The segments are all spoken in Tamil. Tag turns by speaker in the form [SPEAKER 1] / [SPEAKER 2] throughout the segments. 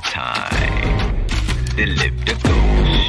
[SPEAKER 1] time. They lived a ghost.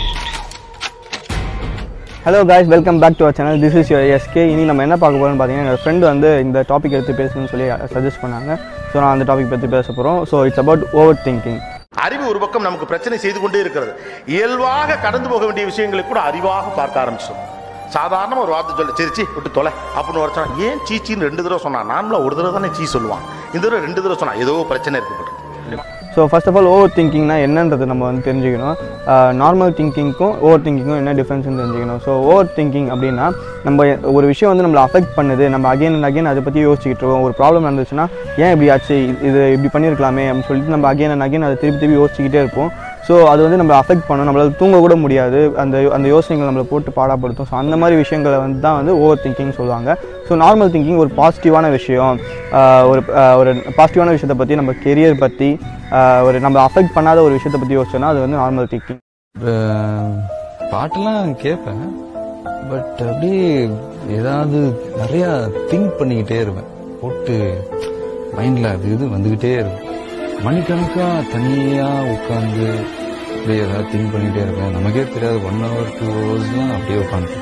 [SPEAKER 2] Hello guys welcome back to our channel this is your SK இனி நம்ம என்ன பார்க்க போகிறோம்னு பார்த்தீங்கன்னா என்னோட ஃப்ரெண்டு வந்து இந்த டாபிக் எடுத்து பேசணும்னு சொல்லி சஜஸ்ட் பண்ணாங்க ஸோ நான் அந்த டாபிக் பற்றி பேச போகிறோம் so it's about overthinking
[SPEAKER 3] அறிவு ஒரு பக்கம் நமக்கு பிரச்சனை செய்து கொண்டே இருக்கிறது இயல்பாக கடந்து போக வேண்டிய விஷயங்களை கூட அறிவாக பார்க்க ஆரம்பிச்சிடும் சாதாரண ஒரு வார்த்தை சொல்ல சிரிச்சி விட்டு தொலை அப்படின்னு ஒரு சொன்னா ஏன் சீச்சின்னு ரெண்டு தடவை சொன்னான் நார்மலாக ஒரு தடவை தானே சீ சொல்லுவான் இந்த தடவை ரெண்டு தடவை சொன்னான் ஏதோ பிரச்சனை இருக்கு
[SPEAKER 2] so first of all over திங்கிங்னா என்னன்றது நம்ம வந்து தெரிஞ்சுக்கணும் நார்மல் திங்கிங்க்கும் ஓவர் திங்கிங்க்கும் என்ன டிஃப்ரென்ஸ்னு தெரிஞ்சுக்கணும் ஸோ ஓவர் திங்கிங் அப்படின்னா நம்ம ஒரு விஷயம் வந்து நம்மளை அஃபெக்ட் பண்ணுது நம்ம அகைன் அண்ட் அகைன் அதை பற்றி யோசிச்சுக்கிட்டு இருக்கோம் ஒரு ப்ராப்ளம் நடந்துச்சுன்னா ஏன் இப்படி ஆச்சு இது- இது இப்படி பண்ணியிருக்கலாமே அப்படின்னு சொல்லிட்டு நம்ம அகைன் அண்ட் அகைன் அதை திருப்பி திருப்பி யோசிச்சுக்கிட்டே இருப்போம் ஸோ அது வந்து நம்மளை அஃபெக்ட் பண்ணும் நம்மளால் தூங்க கூட முடியாது அந்த அந்த யோசனைகள் நம்மளை போட்டு பாடாப்படுத்தும் ஸோ அந்த மாதிரி விஷயங்களை வந்து தான் வந்து ஓவர் திங்கிங் சொல்லுவாங்க ஸோ நார்மல் திங்கிங் ஒரு பாசிட்டிவான விஷயம் ஆஹ் ஒரு ஆஹ் ஒரு பாசிட்டிவான விஷயத்தை பற்றி நம்ம கெரியர் பற்றி ஒரு நம்ம அஃபெக்ட் பண்ணாத ஒரு விஷயத்தை பற்றி யோசிச்சோன்னா அது வந்து நார்மல் திங்கிங்
[SPEAKER 4] அஹ் பாட்டெல்லாம் கேட்பேன் பட் அப்படியே ஏதாவது நிறைய திங்க் பண்ணிக்கிட்டே இருப்பேன் போட்டு மைண்ட்ல அது இது வந்துகிட்டே இருக்கும் மணிக்கணக்கா தனியா உட்காந்து அப்படியே ஏதாவது திங்க் பண்ணிட்டே இருப்பேன் நமக்கே தெரியாது ஒன் ஹவர் டூ ஹவர்ஸ்லாம் அப்படியே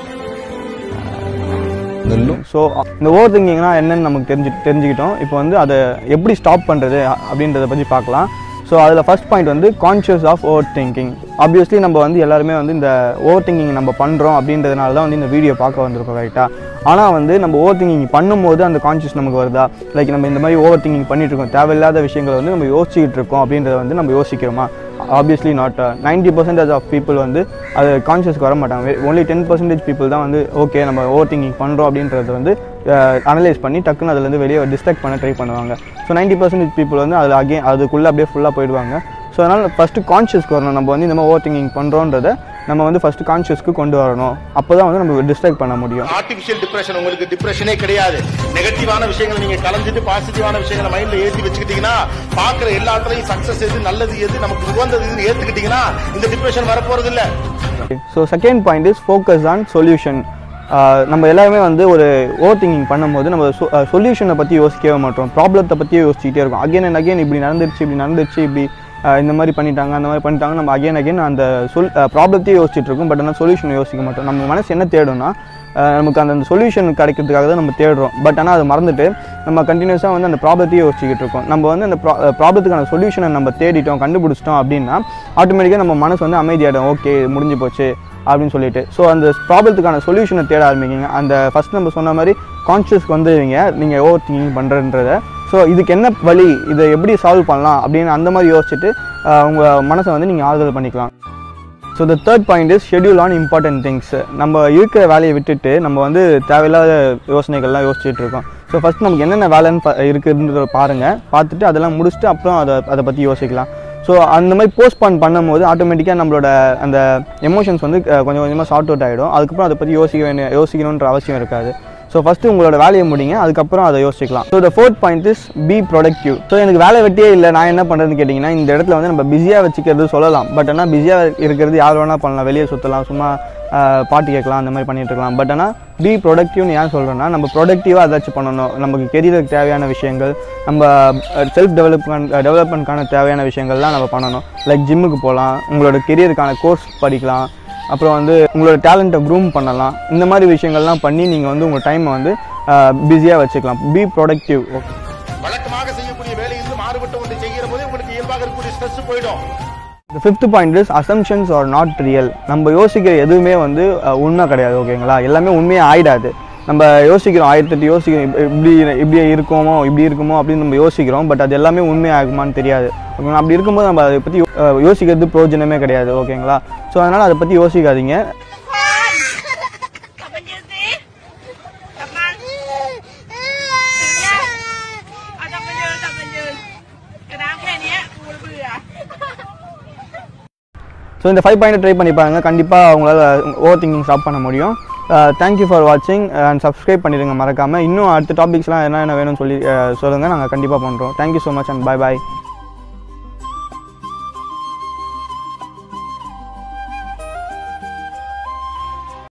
[SPEAKER 4] உட்காந்து
[SPEAKER 2] ஸோ இந்த ஓவர் திங்கிங்னா என்னன்னு நமக்கு தெரிஞ்சு தெரிஞ்சுக்கிட்டோம் இப்போ வந்து அதை எப்படி ஸ்டாப் பண்ணுறது அப்படின்றத பற்றி பார்க்கலாம் ஸோ அதில் ஃபர்ஸ்ட் பாயிண்ட் வந்து conscious of overthinking obviously நம்ம வந்து எல்லாருமே வந்து இந்த ஓவர் திங்கிங் நம்ம பண்ணுறோம் அப்படின்றதுனால தான் வந்து இந்த வீடியோ பார்க்க வந்திருக்கோம் ரைட்டாக ஆனால் வந்து நம்ம ஓவர் திங்கிங் பண்ணும்போது அந்த கான்ஷியஸ் நமக்கு வருதா லைக் நம்ம இந்த மாதிரி ஓவர் திங்கிங் பண்ணிட்டு இருக்கோம் தேவையில்லாத விஷயங்களை வந்து நம்ம யோசிச்சுக்கிட்டு இருக்கோம் அப்படின்றத வந்து நம்ம யோசிக்கிறோமா obviously not ninety percentage of people வந்து அது கான்ஷியஸ்க்கு வர மாட்டாங்க ஒன்லி டென் பர்சன்டேஜ் பீப்புள் தான் வந்து ஓகே நம்ம ஓவர் திங்கிங் பண்ணுறோம் அப்படின்றத வந்து அனலைஸ் பண்ணி டக்குன்னு அதுலேருந்து வெளியே டிஸ்ட்ராக்ட் பண்ண ட்ரை பண்ணுவாங்க ஸோ நைன்டி பர்சன்டேஜ் பீப்புள் வந்து அதில் அகே அதுக்குள்ளே அப்படியே ஃபுல்லாக போயிடுவாங்க ஸோ அதனால் ஃபஸ்ட்டு கான்ஷியஸ்க்கு வரணும் நம்ம வந்து இந்த மாதிரி ஓவர் திங்கிங் பண்ணுறோன்றத நம்ம வந்து ஃபஸ்ட்டு கான்ஷியஸ்க்கு கொண்டு வரணும் அப்போ தான் வந்து நம்ம டிஸ்ட்ராக்ட் பண்ண முடியும்
[SPEAKER 3] ஆர்டிபிஷியல் டிப்ரெஷன் உங்களுக்கு டிப்ரெஷனே கிடையாது நெகட்டிவான விஷயங்களை நீங்க கலந்துட்டு பாசிட்டிவான விஷயங்களை மைண்ட்ல ஏத்தி வச்சுக்கிட்டீங்கன்னா பாக்குற எல்லா இடத்துலயும் சக்சஸ் எது நல்லது எது நமக்கு உகந்தது எதுன்னு ஏத்துக்கிட்டீங்கன்னா இந்த டிப்ரெஷன் வரப்போறது இல்ல
[SPEAKER 2] so second point is focus on solution நம்ம எல்லாருமே வந்து ஒரு ஓவர் திங்கிங் பண்ணும்போது நம்ம சொல்யூஷனை பற்றி யோசிக்கவே மாட்டோம் ப்ராப்ளத்தை பற்றியே யோசிச்சுட்டே இருக்கோம் அகைன் அண்ட் அகைன் இப்படி நடந்துருச்சு இப்படி நடந்துருச்சு இப்படி ஆஹ் இந்த மாதிரி பண்ணிட்டாங்க அந்த மாதிரி பண்ணிட்டாங்க நம்ம அகைன் அகைன் அந்த சொல் ப்ராப்ளத்தையே யோசிச்சுட்டு இருக்கோம் பட் ஆனால் சொல்யூஷன் யோசிக்க மாட்டோம் நம்ம மனசு என்ன தேடும்னா ஆஹ் நமக்கு அந்த அந்த சொல்யூஷன் கிடைக்கிறதுக்காக தான் நம்ம தேடுறோம் பட் ஆனால் அதை மறந்துட்டு நம்ம கண்டினியூஸாக வந்து அந்த ப்ராப்ளத்தையே யோசிச்சுக்கிட்டு இருக்கோம் நம்ம வந்து அந்த ப்ராப்ளத்துக்கான சொல்யூஷனை நம்ம தேடிட்டோம் கண்டுபிடிச்சிட்டோம் அப்படின்னா ஆட்டோமேட்டிக்காக நம்ம மனசு வந்து அமைதியாயிடும் ஓகே முடிஞ்சு போச்சு அப்படின்னு சொல்லிட்டு ஸோ அந்த ப்ராப்ளத்துக்கான சொல்யூஷனை தேட ஆரம்பிக்கிங்க அந்த ஃபஸ்ட் நம்ம சொன்ன மாதிரி கான்ஷியஸ்க்கு வந்துடுவீங்க நீங்கள் ஓவர் திங்கிங் பண்ணுறன்றத ஸோ இதுக்கு என்ன வழி இதை எப்படி சால்வ் பண்ணலாம் அப்படின்னு அந்த மாதிரி யோசிச்சுட்டு உங்கள் மனசை வந்து நீங்கள் ஆறுதல் பண்ணிக்கலாம் so the third point is schedule on important things நம்ம இருக்கிற வேலையை விட்டுட்டு நம்ம வந்து தேவையில்லாத யோசனைகள்லாம் யோசிச்சுட்டு இருக்கோம் ஸோ ஃபஸ்ட் நமக்கு என்னென்ன வேலைன்னு பா- இருக்குன்றத பாருங்கள் பார்த்துட்டு அதெல்லாம் முடிச்சுட்டு அப்புறம் அதை அதை பற்றி யோசிக்கலாம் ஸோ அந்த மாதிரி போஸ்ட்பான் பண்ணும்போது ஆட்டோமேட்டிக்காக நம்மளோட அந்த எமோஷன்ஸ் வந்து அஹ், கொஞ்சம் கொஞ்சமாக சார்ட் அவுட் ஆகிடும் அதுக்கப்புறம் அதை பற்றி யோசிக்க வேண்டிய யோசிக்கணுன்ற அவசியம் இருக்காது ஸோ ஃபஸ்ட்டு உங்களோட வேலையை முடிங்க அதுக்கப்புறம் அதை யோசிக்கலாம் so the fourth point is be productive so எனக்கு வேலை வெட்டியே இல்லை நான் என்ன பண்ணுறதுன்னு கேட்டிங்கன்னா இந்த இடத்துல வந்து நம்ம பிஸியாக வச்சுக்கிறது சொல்லலாம் பட் ஆனால் பிஸியாக இருக்கிறது யார் வேணால் பண்ணலாம் வெளியே சுற்றலாம் சும்மா ஆஹ், பாட்டு கேட்கலாம் அந்த மாதிரி பண்ணிட்டு இருக்கலாம் பட் ஆனால் பி ப்ரொடக்டிவ்னு ஏன் சொல்கிறேன்னா நம்ம ப்ரொடக்டிவாக ஏதாச்சும் பண்ணணும் நமக்கு கெரியருக்கு தேவையான விஷயங்கள் நம்ம செல்ஃப் டெவலப்மெண்ட் டெவலப்மெண்ட்கான தேவையான விஷயங்கள்லாம் நம்ம பண்ணணும் லைக் ஜிம்முக்கு போகலாம் உங்களோட கெரியருக்கான கோர்ஸ் படிக்கலாம் அப்புறம் வந்து உங்களோட டேலண்ட்டை க்ரூம் பண்ணலாம் இந்த மாதிரி விஷயங்கள்லாம் பண்ணி நீங்கள் வந்து உங்கள் டைமை வந்து பிஸியாக வச்சுக்கலாம் பி ப்ரொடக்டிவ் ஓகே
[SPEAKER 3] வழக்கமாக செய்யக்கூடிய வேலையிலிருந்து மாறுபட்ட ஒன்று செய்கிற போதே உங்களுக்கு இயல்பாக இருக்கக்கூடிய ஸ்ட்ரெஸ் போயிடும்
[SPEAKER 2] இந்த fifth point is assumptions are not real நம்ம யோசிக்கிற எதுவுமே வந்து அஹ், உண்மை கிடையாது ஓகேங்களா எல்லாமே உண்மையே ஆயிடாது நம்ம யோசிக்கிறோம் ஆயிரத்தெட்டு யோசிக்கிறோம் இப்ப- இப்படி இப்படி இருக்குமோ இப்படி இருக்குமோ அப்படின்னு நம்ம யோசிக்கிறோம் பட் அது எல்லாமே உண்மையாகுமான்னு தெரியாது ஓகேங்களா அப்படி இருக்கும்போது நம்ம அதை பற்றி யோசிக்கிறது பிரயோஜனமே கிடையாது ஓகேங்களா ஸோ அதனால் அதை பற்றி யோசிக்காதீங்க
[SPEAKER 5] Kak Penjel sih? Kapan? Ya. Ah, Kak Penjel, Kak Penjel. Kenapa ni ya? บื่อ
[SPEAKER 2] so இந்த ஃபைவ் பாயிண்ட் ட்ரை பண்ணி பாருங்க கண்டிப்பாக அவங்களால ஓவர் திங்கிங் ஸ்டாப் பண்ண முடியும் தேங்க்யூ ஃபார் வாட்சிங் அண்ட் சப்ஸ்கிரைப் பண்ணிடுங்க மறக்காமல் இன்னும் அடுத்த டாபிக்ஸ்லாம் என்ன என்ன வேணும்னு சொல்லி சொல்லுங்கள் நாங்கள் கண்டிப்பாக பண்ணுறோம் thank you so much and bye bye